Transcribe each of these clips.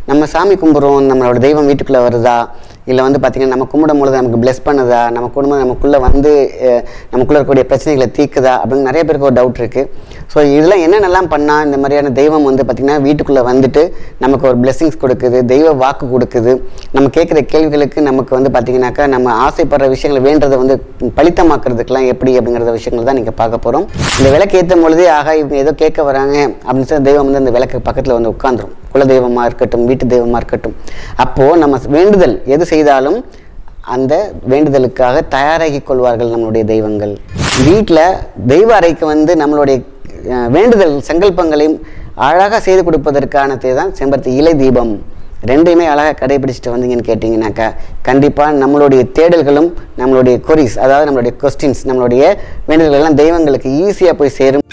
நம்ம சாமி கும்பிட்றோம் நம்மளோட தெய்வம் வீட்டுக்குள்ளே வருதா இல்லை வந்து பார்த்திங்கன்னா நம்ம கும்பிடும் பொழுது நமக்கு bless பண்ணுதா நம்ம குடும்பம் நமக்குள்ளே வந்து அஹ், நமக்குள்ளே இருக்கக்கூடிய பிரச்சனைகளை தீக்குதா அப்படின்னு நிறைய பேருக்கு ஒரு டவுட் இருக்குது ஸோ இதெல்லாம் என்னென்னலாம் பண்ணால் இந்த மாதிரியான தெய்வம் வந்து பார்த்திங்கன்னா வீட்டுக்குள்ளே வந்துட்டு நமக்கு ஒரு blessings கொடுக்குது தெய்வ வாக்கு கொடுக்குது நம்ம கேட்குற கேள்விகளுக்கு நமக்கு வந்து பார்த்திங்கனாக்கா நம்ம ஆசைப்படுற விஷயங்களை வேண்டதை வந்து பலித்தமாக்குறதுக்கெல்லாம் எப்படி அப்படிங்கிற விஷயங்கள் தான் நீங்கள் பார்க்க போகிறோம் இந்த விளக்கு ஏற்றும் பொழுதே ஆகா இவங்க ஏதோ கேட்க வராங்க அப்படின்னு சொல்லி தெய்வம் வந்து அந்த விளக்கு பக்கத்தில் வந்து உட்காந்துரும் குல தெய்வமாக இருக்கட்டும் வீட்டு தெய்வமாக இருக்கட்டும் அப்போது நம்ம வேண்டுதல் எது செய்தாலும் அந்த வேண்டுதலுக்காக தயாராகி கொள்வார்கள் நம்மளுடைய தெய்வங்கள் வீட்டில் தெய்வ அறைக்கு வந்து நம்மளுடைய அஹ், வேண்டுதல் சங்கல்பங்களையும் அழகாக செய்து கொடுப்பதற்கானது தான் செம்பருத்தி இலை தீபம் ரெண்டையுமே அழகாக கடைபிடிச்சிட்டு வந்தீங்கன்னு கேட்டிங்கனாக்கா கண்டிப்பாக நம்மளுடைய தேடல்களும் நம்மளுடைய கொரிஸ் அதாவது நம்மளுடைய கொஸ்டின்ஸ் நம்மளுடைய வேண்டுதல்கள் எல்லாம் தெய்வங்களுக்கு ஈஸியாக போய் சேரும்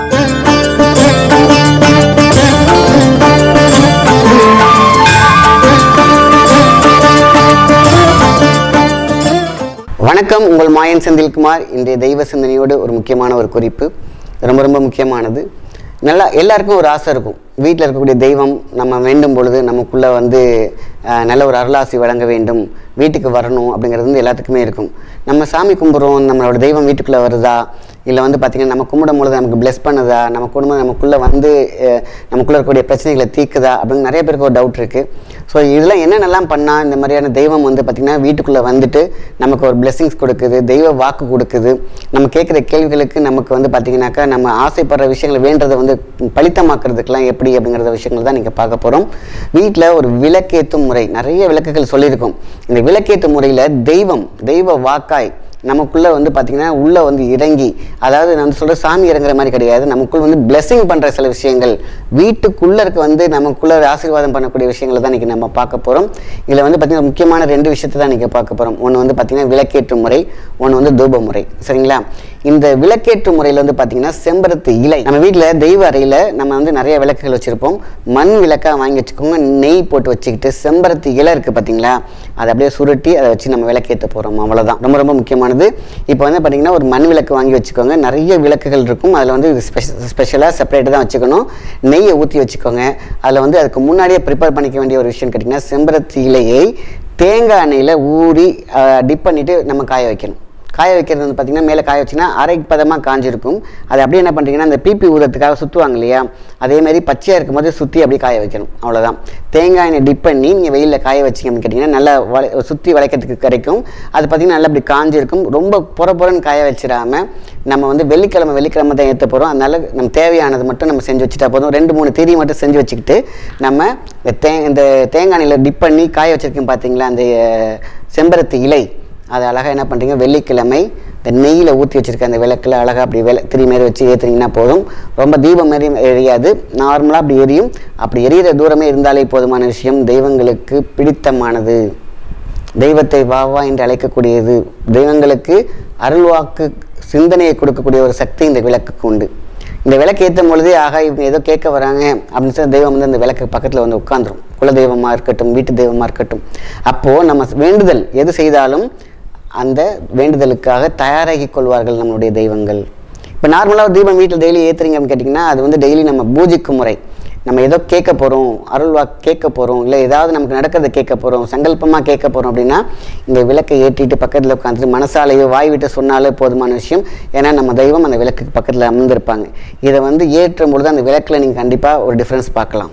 வணக்கம் உங்கள் மாயன் செந்தில்குமார் இன்றைய தெய்வ சிந்தனையோடு ஒரு முக்கியமான ஒரு குறிப்பு ரொம்ப ரொம்ப முக்கியமானது நல்லா எல்லாருக்கும் ஒரு ஆசை இருக்கும் வீட்டில் இருக்கக்கூடிய தெய்வம் நம்ம வேண்டும் பொழுது நமக்குள்ளே வந்து அஹ், நல்ல ஒரு அருளாசி வழங்க வேண்டும் வீட்டுக்கு வரணும் அப்படிங்கிறது வந்து எல்லாத்துக்குமே இருக்கும் நம்ம சாமி கும்பிட்றோம் நம்மளோட தெய்வம் வீட்டுக்குள்ளே வருதா இல்லை வந்து பார்த்திங்கன்னா நம்ம கும்பிடும் பொழுது நமக்கு bless பண்ணுதா நம்ம குடும்பம் நமக்குள்ளே வந்து அஹ், நமக்குள்ளே இருக்கக்கூடிய பிரச்சனைகளை தீக்குதா அப்படின்னு நிறைய பேருக்கு ஒரு டவுட் இருக்குது ஸோ இதெல்லாம் என்னென்னலாம் பண்ணால் இந்த மாதிரியான தெய்வம் வந்து பார்த்திங்கன்னா வீட்டுக்குள்ளே வந்துட்டு நமக்கு ஒரு blessings கொடுக்குது தெய்வ வாக்கு கொடுக்குது நம்ம கேட்குற கேள்விகளுக்கு நமக்கு வந்து பார்த்திங்கனாக்கா நம்ம ஆசைப்படுற விஷயங்களை வேண்டதை வந்து பலித்தமாக்குறதுக்கெல்லாம் எப்படி அப்படிங்கிற விஷயங்கள் தான் நீங்கள் பார்க்க போகிறோம் வீட்டில் ஒரு விளக்கேற்றும் முறை நிறைய விளக்குகள் சொல்லியிருக்கோம் இந்த விளக்கேற்றும் முறையில் தெய்வம் தெய்வ வாக்காய் நமக்குள்ளே வந்து பார்த்திங்கன்னா உள்ளே வந்து இறங்கி அதாவது நான் சொல்கிற சாமி இறங்குற மாதிரி கிடையாது நமக்குள்ள வந்து blessing பண்ணுற சில விஷயங்கள் வீட்டுக்குள்ளே இருக்க வந்து நமக்குள்ளே ஆசீர்வாதம் பண்ணக்கூடிய விஷயங்களை தான் இன்றைக்கி நம்ம பார்க்க போகிறோம் இதில் வந்து பார்த்திங்கன்னா முக்கியமான ரெண்டு விஷயத்தை தான் இன்றைக்கி பார்க்க போகிறோம் ஒன்று வந்து பார்த்திங்கன்னா விளக்கேற்று முறை ஒன்று வந்து தூப முறை சரிங்களா இந்த விளக்கேற்று முறையில் வந்து பார்த்திங்கன்னா செம்பருத்தி இலை நம்ம வீட்டில் தெய்வ அறையில் நம்ம வந்து நிறைய விளக்குகள் வச்சுருப்போம் மண் விளக்காக வாங்கி வச்சுக்கோங்க நெய் போட்டு வச்சுக்கிட்டு செம்பருத்தி இலை இருக்குது பார்த்தீங்களா அதை அப்படியே சுருட்டி அதை வச்சு நம்ம விளக்கேற்ற போகிறோம் அவ்வளோதான் ரொம்ப ரொம்ப முக்கியமானது இப்போ வந்து பார்த்திங்கன்னா ஒரு மண் விளக்கு வாங்கி வச்சுக்கோங்க நிறைய விளக்குகள் இருக்கும் அதில் வந்து இது ஸ்பெஷலாக செப்பரேட்டாக தான் வச்சுக்கணும் நெய்யை ஊற்றி வச்சுக்கோங்க அதில் வந்து அதுக்கு முன்னாடியே ப்ரிப்பேர் பண்ணிக்க வேண்டிய ஒரு விஷயம் கேட்டிங்கன்னா செம்பருத்தி இலையை தேங்காய் எண்ணெயில் ஊறி டிப் பண்ணிவிட்டு நம்ம காய வைக்கணும் காய வைக்கிறது வந்து பார்த்திங்கன்னா மேலே காய வச்சிங்கன்னா அரை பதமாக காஞ்சிருக்கும் அதை அப்படியே என்ன பண்ணுறீங்கன்னா அந்த பிபி ஊறத்துக்காக சுற்றுவாங்க இல்லையா அதே மாதிரி பச்சையாக இருக்கும்போது சுற்றி அப்படியே காய வைக்கணும் அவ்வளோதான் தேங்காய் எண்ணெய் டிப் பண்ணி நீங்கள் வெயிலில் காய வச்சிங்க அப்படின்னு கேட்டிங்கன்னா நல்லா வளை சுற்றி வளைக்கிறதுக்கு கிடைக்கும் அது பார்த்திங்கன்னா நல்லா அப்படி காஞ்சிருக்கும் ரொம்ப பொற பொறன்னு காய வச்சிடாம நம்ம வந்து வெள்ளிக்கிழமை வெள்ளிக்கிழமை தான் ஏற்ற போகிறோம் அதனால நம்ம தேவையானது மட்டும் நம்ம செஞ்சு வச்சுட்டா போதும் ரெண்டு மூணு திரி மட்டும் செஞ்சு வச்சுக்கிட்டு நம்ம இந்த தே இந்த தேங்காய் எண்ணெயில் டிப் பண்ணி காய வச்சிருக்கோம் பார்த்தீங்களா அந்த அஹ், செம்பருத்தி இலை அதை அழகாக என்ன பண்ணுறீங்க வெள்ளிக்கிழமை இந்த நெய்யில் ஊற்றி வச்சுருக்க அந்த விளக்கில் அழகாக அப்படி விள திரி மாரி வச்சு ஏற்றுனீங்கன்னா போதும் ரொம்ப தீபம் மாரி எரியாது நார்மலாக அப்படி எரியும் அப்படி எரியிற தூரமே இருந்தாலே போதுமான விஷயம் தெய்வங்களுக்கு பிடித்தமானது தெய்வத்தை வா வா என்று அழைக்கக்கூடியது தெய்வங்களுக்கு அருள்வாக்கு சிந்தனையை கொடுக்கக்கூடிய ஒரு சக்தி இந்த விளக்குக்கு உண்டு இந்த விளக்கு ஏற்றும் பொழுதே ஆகா இவங்க ஏதோ கேட்க வராங்க அப்படின்னு சொல்லி தெய்வம் வந்து அந்த விளக்கு பக்கத்தில் வந்து உட்காந்துரும் குல தெய்வமாக இருக்கட்டும் வீட்டு தெய்வமாக இருக்கட்டும் அப்போது நம்ம வேண்டுதல் எது செய்தாலும் அந்த வேண்டுதலுக்காக தயாராகி கொள்வார்கள் நம்மளுடைய தெய்வங்கள் இப்போ நார்மலாக ஒரு தீபம் வீட்டில் டெய்லி ஏற்றுறீங்க அப்படின்னு கேட்டிங்கன்னா அது வந்து டெய்லி நம்ம பூஜிக்கும் முறை நம்ம ஏதோ கேட்க போகிறோம் அருள்வாக்கு கேட்க போகிறோம் இல்லை ஏதாவது நமக்கு நடக்கிறத கேட்க போகிறோம் சங்கல்பமாக கேட்க போகிறோம் அப்படின்னா இந்த விளக்கை ஏற்றிட்டு பக்கத்தில் உட்காந்துட்டு மனசாலையோ வாய் விட்டு சொன்னாலே போதுமான விஷயம் ஏன்னா நம்ம தெய்வம் அந்த விளக்குக்கு பக்கத்தில் அமர்ந்திருப்பாங்க இதை வந்து ஏற்றும் பொழுது அந்த விளக்கில் நீங்கள் கண்டிப்பாக ஒரு டிஃப்ரென்ஸ் பார்க்கலாம்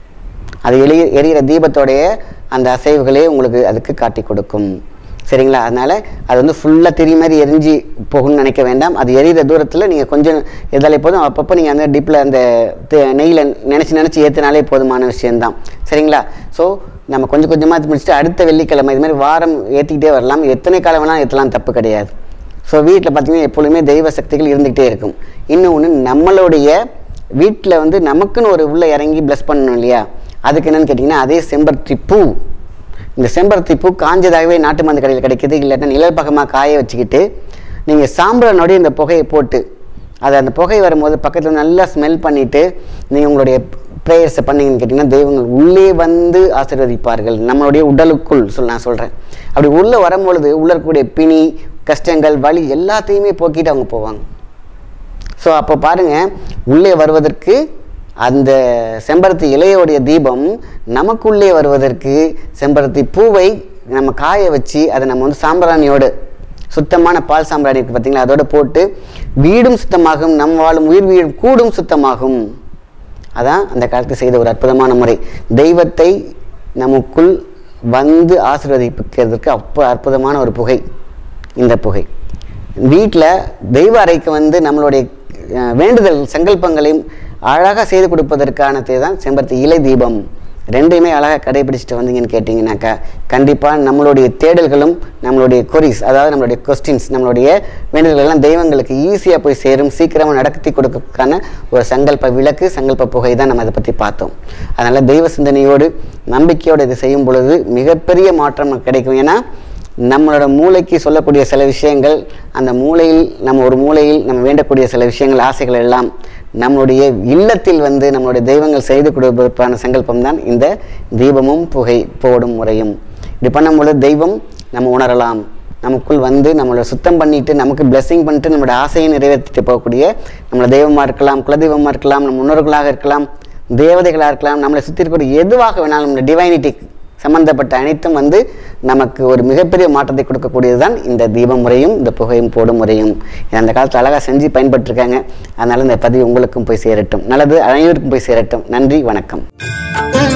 அது எரிய எரியிற தீபத்தோடைய அந்த அசைவுகளே உங்களுக்கு அதுக்கு காட்டி கொடுக்கும் சரிங்களா அதனால் அது வந்து ஃபுல்லாக திரி மாதிரி எரிஞ்சு போகும்னு நினைக்க வேண்டாம் அது எரியிற தூரத்தில் நீங்கள் கொஞ்சம் எதாலே போதும் அப்பப்போ நீங்கள் அந்த டிப்பில் அந்த நெய்யில் நினச்சி நினச்சி ஏற்றினாலே போதுமான விஷயம்தான் சரிங்களா ஸோ நம்ம கொஞ்சம் கொஞ்சமாக முடிச்சுட்டு அடுத்த வெள்ளிக்கிழமை இது மாதிரி வாரம் ஏற்றிக்கிட்டே வரலாம் எத்தனை காலம் வேணாலும் ஏற்றலாம் தப்பு கிடையாது ஸோ வீட்டில் பார்த்தீங்கன்னா எப்பொழுதுமே தெய்வ சக்திகள் இருந்துக்கிட்டே இருக்கும் இன்னொன்று நம்மளுடைய வீட்டில் வந்து நமக்குன்னு ஒரு உள்ளே இறங்கி ப்ளஸ் பண்ணணும் இல்லையா அதுக்கு என்னன்னு கேட்டிங்கன்னா அதே செம்பருத்தி பூ இந்த செம்பருத்தி பூ காஞ்சதாகவே நாட்டு மருந்து கடையில் கிடைக்குது இல்லாட்டா நிழல் பக்கமாக காய வச்சுக்கிட்டு நீங்கள் சாம்பிரானோடைய இந்த புகையை போட்டு அது அந்த புகை வரும்போது பக்கத்தில் நல்லா ஸ்மெல் பண்ணிவிட்டு நீங்கள் உங்களுடைய ப்ரேயர்ஸை பண்ணீங்கன்னு கேட்டிங்கன்னா தெய்வங்கள் உள்ளே வந்து ஆசீர்வதிப்பார்கள் நம்மளுடைய உடலுக்குள் சொல் நான் சொல்கிறேன் அப்படி உள்ளே வரும்பொழுது உள்ளே இருக்கக்கூடிய பிணி கஷ்டங்கள் வலி எல்லாத்தையுமே போக்கிட்டு அவங்க போவாங்க ஸோ அப்போ பாருங்கள் உள்ளே வருவதற்கு அந்த செம்பருத்தி இலையோடைய தீபம் நமக்குள்ளே வருவதற்கு செம்பருத்தி பூவை நம்ம காய வச்சு அதை நம்ம வந்து சாம்பிராணியோடு சுத்தமான பால் சாம்பிராணி இருக்கு பார்த்தீங்களா அதோட போட்டு வீடும் சுத்தமாகும் நம் வாழும் உயிர் வீடும் கூடும் சுத்தமாகும் அதான் அந்த காலத்தில் செய்த ஒரு அற்புதமான முறை தெய்வத்தை நமக்குள் வந்து ஆசீர்வதிக்கிறதுக்கு அப்போ அற்புதமான ஒரு புகை இந்த புகை வீட்டில் தெய்வ அறைக்கு வந்து நம்மளுடைய அஹ், வேண்டுதல் சங்கல்பங்களையும் அழகாக செய்து கொடுப்பதற்கானது தான் செம்பருத்தி இலை தீபம் ரெண்டையுமே அழகாக கடைபிடிச்சிட்டு வந்தீங்கன்னு கேட்டிங்கனாக்கா கண்டிப்பாக நம்மளுடைய தேடல்களும் நம்மளுடைய கொரிஸ் அதாவது நம்மளுடைய கொஸ்டின்ஸ் நம்மளுடைய வேண்டுதல்கள் எல்லாம் தெய்வங்களுக்கு ஈஸியாக போய் சேரும் சீக்கிரமாக நடத்தி கொடுக்கறதுக்கான ஒரு சங்கல்ப விளக்கு சங்கல்ப புகை தான் நம்ம அதை பற்றி பார்த்தோம் அதனால் தெய்வ சிந்தனையோடு நம்பிக்கையோடு இதை செய்யும் பொழுது மிகப்பெரிய மாற்றம் நமக்கு கிடைக்கும் ஏன்னா நம்மளோட மூளைக்கு சொல்லக்கூடிய சில விஷயங்கள் அந்த மூளையில் நம்ம ஒரு மூலையில் நம்ம வேண்டக்கூடிய சில விஷயங்கள் ஆசைகள் எல்லாம் நம்மளுடைய இல்லத்தில் வந்து நம்மளுடைய தெய்வங்கள் செய்து கொடுப்பதற்கான சங்கல்பம் தான் இந்த தீபமும் புகை போடும் முறையும் இப்படி பண்ணும்பொழுது தெய்வம் நம்ம உணரலாம் நமக்குள் வந்து நம்மளை சுத்தம் பண்ணிட்டு நமக்கு பிளெஸிங் பண்ணிட்டு நம்மளோட ஆசையை நிறைவேற்றிட்டு போகக்கூடிய நம்மளோட தெய்வமாக இருக்கலாம் குலதெய்வமாக இருக்கலாம் நம்ம முன்னோர்களாக இருக்கலாம் தேவதைகளாக இருக்கலாம் நம்மளை சுற்றி இருக்கக்கூடிய எதுவாக வேணாலும் நம்மளோட டிவைனிட்டி சம்பந்தப்பட்ட அனைத்தும் வந்து நமக்கு ஒரு மிகப்பெரிய மாற்றத்தை கொடுக்கக்கூடியது தான் இந்த தீப முறையும் இந்த புகையும் போடும் முறையும் இதை அந்த காலத்தில் அழகாக செஞ்சு பயன்பட்டுருக்காங்க அதனால் இந்த பதிவு உங்களுக்கும் போய் சேரட்டும் நல்லது அனைவருக்கும் போய் சேரட்டும் நன்றி வணக்கம்